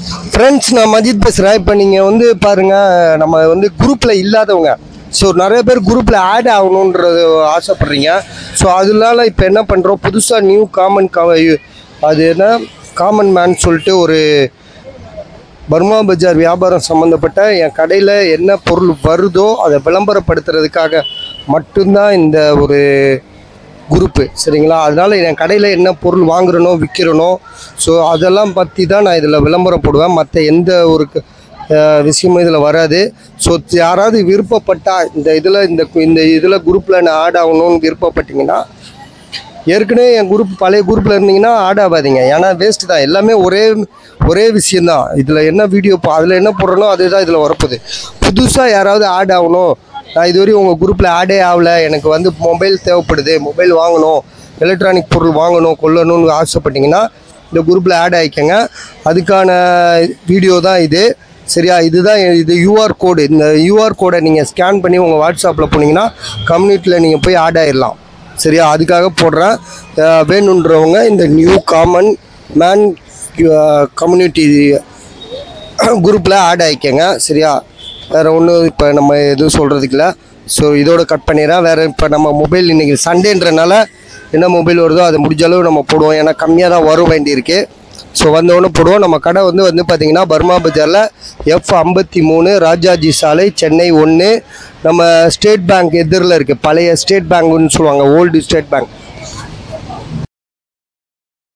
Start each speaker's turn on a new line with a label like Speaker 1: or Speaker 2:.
Speaker 1: friends நான் மஜித் பேசுகிறேன் இப்போ நீங்கள் வந்து பாருங்கள் நம்ம வந்து குரூப்பில் இல்லாதவங்க ஸோ நிறைய பேர் குரூப்பில் ஆட் ஆகணுன்றது ஆசைப்பட்றீங்க ஸோ அதனால இப்போ என்ன பண்ணுறோம் புதுசாக நியூ காமன் கா அது என்ன காமன் மேன் சொல்லிட்டு ஒரு பர்மா பஜார் வியாபாரம் சம்மந்தப்பட்ட என் கடையில் என்ன பொருள் வருதோ அதை விளம்பரப்படுத்துறதுக்காக மட்டும்தான் இந்த ஒரு குரூப்பு சரிங்களா அதனால் என் கடையில் என்ன பொருள் வாங்குறனோ விற்கிறனோ ஸோ அதெல்லாம் பற்றி தான் நான் இதில் விளம்பரம் போடுவேன் மற்ற எந்த ஒரு க- அஹ் விஷயமும் இதில் வராது ஸோ யாராவது விருப்பப்பட்டா இந்த இதில் இந்த கு- இந்த இதில் குரூப்பில் நான் ஆட் ஆகணும்னு விருப்பப்பட்டீங்கன்னா ஏற்கனவே என் குரூப் பழைய குரூப்பில் இருந்தீங்கன்னா ஆட் ஆகாதீங்க ஏன்னா வேஸ்ட்டு தான் எல்லாமே ஒரே ஒரே விஷயந்தான் இதில் என்ன வீடியோ அதில் என்ன போடுறனோ அதுதான் இதில் வரப்போகுது புதுசாக யாராவது ஆட் ஆகணும் நான் இதுவரையும் உங்கள் குரூப்பில் ஆடே ஆகல எனக்கு வந்து மொபைல் தேவைப்படுது மொபைல் வாங்கணும் எலக்ட்ரானிக் பொருள் வாங்கணும் கொள்ளணும்னு ஆசைப்பட்டீங்கன்னா இந்த குரூப்பில் ஆட் ஆகிக்கங்க அதுக்கான வீடியோ தான் இது சரியா இதுதான் இது யூஆர் கோடு இந்த யூஆர் கோடை நீங்கள் ஸ்கேன் பண்ணி உங்கள் வாட்ஸ்அப்பில் போனீங்கன்னா கம்யூனிட்டியில் நீங்கள் போய் ஆட் ஆயிடலாம் சரியா அதுக்காக போடுறேன் அஹ் வேணுன்றவங்க இந்த நியூ காமன் மேன் கம்யூனிட்டி குரூப்பில் ஆட் ஆகிக்கங்க சரியா வேறு ஒன்றும் இப்போ நம்ம எதுவும் சொல்கிறதுக்கு இல்லை ஸோ இதோட கட் பண்ணிடுறேன் வேறு இப்போ நம்ம மொபைல் இன்றைக்கி சண்டேன்றனால என்ன மொபைல் வருதோ அதை முடிஞ்ச அளவு நம்ம போடுவோம் ஏன்னா கம்மியாக தான் வர வேண்டியிருக்கு ஸோ வந்தவொடனே போடுவோம் நம்ம கடை வந்து வந்து பார்த்திங்கன்னா பர்மா பஜாரில் எஃப் ஐம்பத்தி மூணு ராஜாஜி சாலை சென்னை ஒன்று நம்ம ஸ்டேட் பேங்க் எதிரில் இருக்குது பழைய ஸ்டேட் பேங்க்னு சொல்லுவாங்க ஓல்டு ஸ்டேட் பேங்க்